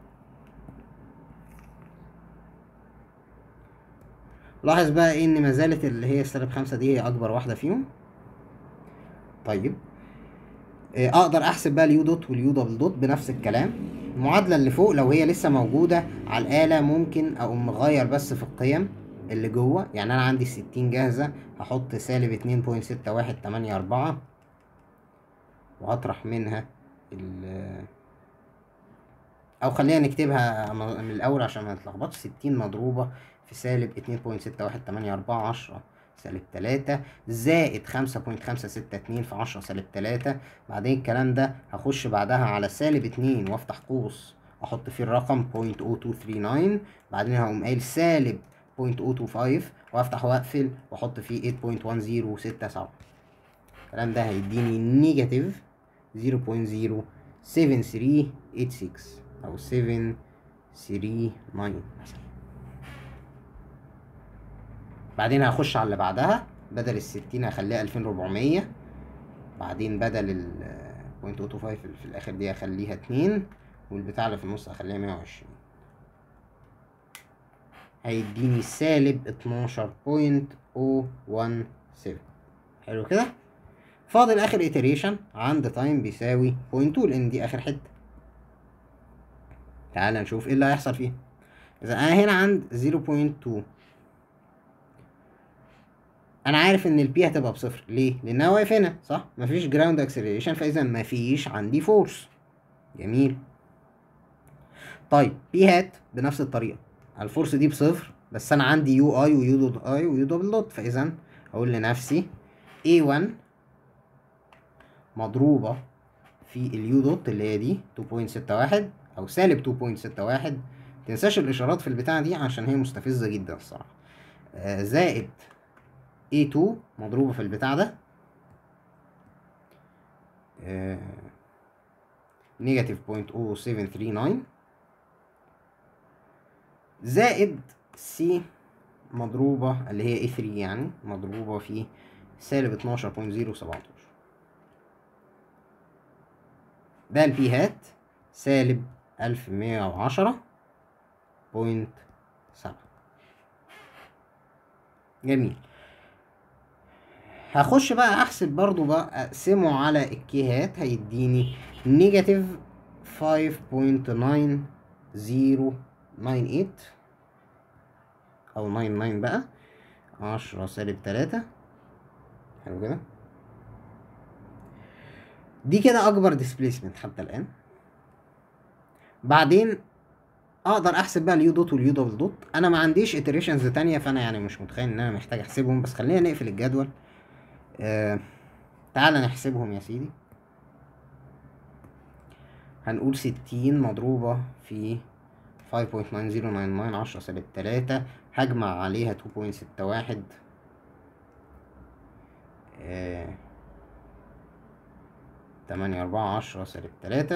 لاحظ بقى ايه ان ما زالت اللي هي السالب خمسة دي هي اكبر واحدة فيهم طيب إيه اقدر احسب بقى اليو دوت واليو دبل دوت بنفس الكلام المعادلة اللي فوق لو هي لسه موجودة على الآلة ممكن اقوم مغير بس في القيم اللي جوه يعني انا عندي ستين جاهزة هحط سالب اتنين بوينت ستة واحد تمانية اربعة وهطرح منها ال او خلينا نكتبها من الاول عشان ما نتلخبطش ستين مضروبة في سالب اتنين بوينت ستة واحد تمانية اربعة عشرة سالب تلاتة زائد خمسة بوينت خمسة ستة اتنين في عشرة سالب تلاتة بعدين الكلام ده هخش بعدها على سالب اتنين وافتح قوس احط فيه الرقم بوينت او تو ثري ناين بعدين هقوم قايل سالب بوينت او تو فايف وافتح واقفل واحط فيه ايت بوينت وان زيرو ستة سبعة الكلام ده هيديني نيجاتيف 0.07386 او 739 مثلا بعدين هخش على اللي بعدها بدل الستين هخليها 2400 بعدين بدل ال 0.025 في الاخر دي هخليها اتنين والبتاع اللي في النص هخليها 120 هيديني سالب اتناشر بوينت او وان سيفن حلو كده فاضل اخر iteration عند تايم بيساوي بوينت 2 لان دي اخر حته تعال نشوف ايه اللي هيحصل فيها اذا انا هنا عند 0.2 انا عارف ان البي هتبقى بصفر ليه لان انا واقف هنا صح مفيش جراوند اكسلريشن فاذا مفيش عندي فورس جميل طيب بي هات بنفس الطريقه الفورس دي بصفر بس انا عندي يو اي ويو دوت اي ويو دبل دوت فاذا اقول لنفسي A1 مضروبة في اليو دوت اللي هي دي 2.61 أو سالب 2.61 متنساش الإشارات في البتاعة دي عشان هي مستفزة جدا الصراحة آه زائد A2 مضروبة في البتاع ده نيجاتيف بوينت او سيفن ثري ناين زائد سي مضروبة اللي هي اي 3 يعني مضروبة في سالب اتناشر بوينت زيرو سبعتاشر ده البي هات سالب ألف مية وعشرة بوينت سبعة جميل هخش بقى احسب برضو بقى اقسمه على الكيهات هيديني نيجاتيف فايف بوينت ناين زيرو ناين ايت او ناين ناين بقى عشرة سالب تلاتة حلو كده دي كده اكبر ديسبيسمنت حتى الان بعدين اقدر احسب بقى اليو دوت واليو دبل دوت انا ما عنديش اتريشنز تانية فانا يعني مش متخيل ان انا محتاج احسبهم بس خلينا نقفل الجدول آه تعال نحسبهم يا سيدي هنقول ستين مضروبة في 5.9099 عشرة سالب تلاتة هجمع عليها 2.61 آه تمانية أربعة عشرة سالب تلاتة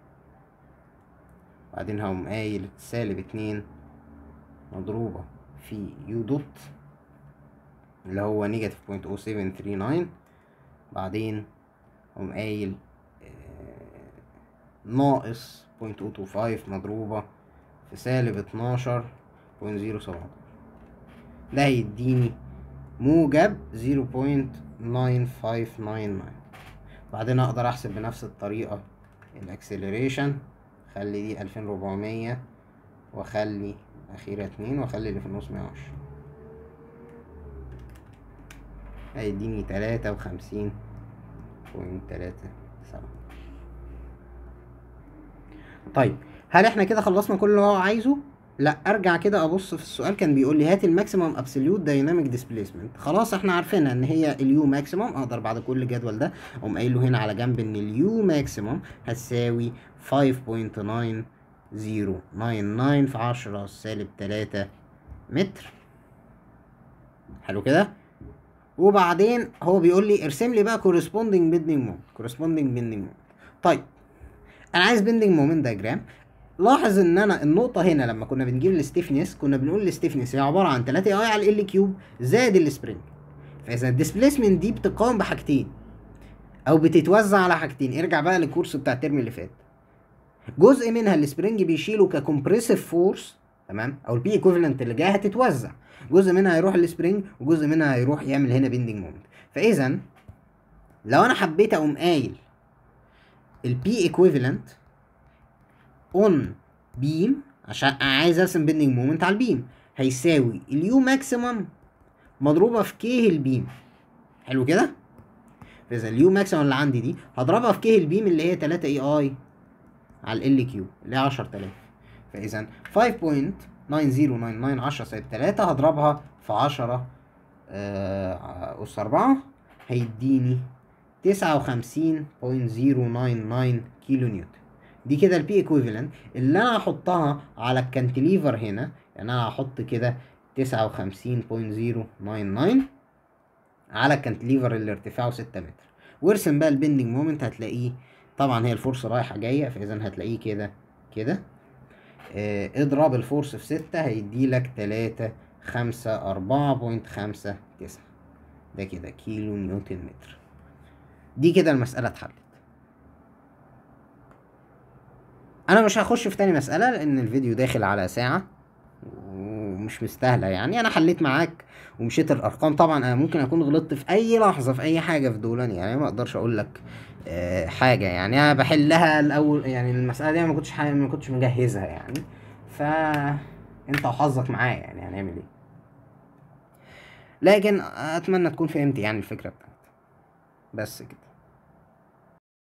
بعدين هقوم قايل سالب اتنين مضروبة في يو دوت اللي هو نيجاتيف بوينت او سيفن ثري ناين بعدين اقوم قايل ناقص بوينت او تو فايف مضروبة في سالب اتناشر بوينت زيرو سبعتاشر ده هيديني موجب زيرو بوينت ناين فايف ناين ناين بعدين اقدر احسب بنفس الطريقة الاكسلريشن خلي دي الفين ربعمية واخلي اخيرا اتنين واخلي اللي في النص مية وعشرين هيديني تلاتة وخمسين بوينت تلاتة سبعة طيب هل احنا كده خلصنا كل اللي هو عايزه؟ لا ارجع كده ابص في السؤال كان بيقول لي هات الماكسيمم ابسوليوت دايناميك ديسبيسمنت خلاص احنا عارفينها ان هي اليو ماكسيمم اقدر بعد كل جدول ده اقوم قايل له هنا على جنب ان اليو ماكسيمم هتساوي 5.9099 في 10 سالب 3 متر حلو كده وبعدين هو بيقول لي ارسم لي بقى corresponding bending moment corresponding bending moment طيب انا عايز bending moment diagram لاحظ ان انا النقطة هنا لما كنا بنجيب الستيفنس كنا بنقول الستيفنس هي عبارة عن 3 اي على ال كيوب زائد السبرينج فاذا الديسبيسمنت دي بتقاوم بحاجتين او بتتوزع على حاجتين ارجع بقى للكورس بتاع الترم اللي فات جزء منها السبرينج بيشيله ككمبريسيف فورس تمام او البي ايكوفالنت اللي جايه هتتوزع جزء منها هيروح للسبرينج وجزء منها هيروح يعمل هنا بيندنج مومنت فاذا لو انا حبيت اقوم قايل البي ايكوفالنت اون بيم عشان عايز ارسم بيندنج مومنت على البيم هيساوي اليو ماكسيمم مضروبه في كيه البيم حلو كده فاذا اليو ماكسيمم اللي عندي دي هضربها في كيه البيم اللي هي 3 اي اي على ال كيو اللي هي 10000 فاذا 5.9099 10 زائد 3 هضربها في 10 آه، أس 4 هيديني 59.099 كيلو نيوتن دي كده البي ايكويفالنت اللي انا هحطها على الكانتليفر هنا يعني انا هحط كده 59.099 على الكانتليفر اللي ارتفاعه 6 متر وارسم بقى البندنج مومنت هتلاقيه طبعا هي الفورس رايحه جايه فاذا هتلاقيه كده كده اه اضرب الفورس في ستة هيديلك تلاتة خمسة أربعة بوينت خمسة تسعة ده كده كيلو نيوتن متر دي كده المسألة اتحلت أنا مش هخش في تاني مسألة لأن الفيديو داخل على ساعة ومش مستاهلة يعني أنا حليت معاك ومشيت الأرقام طبعا أنا ممكن أكون غلطت في أي لحظة في أي حاجة في دول يعني ما أقدرش أقول لك آه، حاجة يعني أنا بحلها الأول يعني المسألة دي أنا ما كنتش حا- ما كنتش مجهزها يعني ف أنت وحظك معايا يعني هنعمل إيه لكن أتمنى تكون فهمت يعني الفكرة بتاعتي بس كده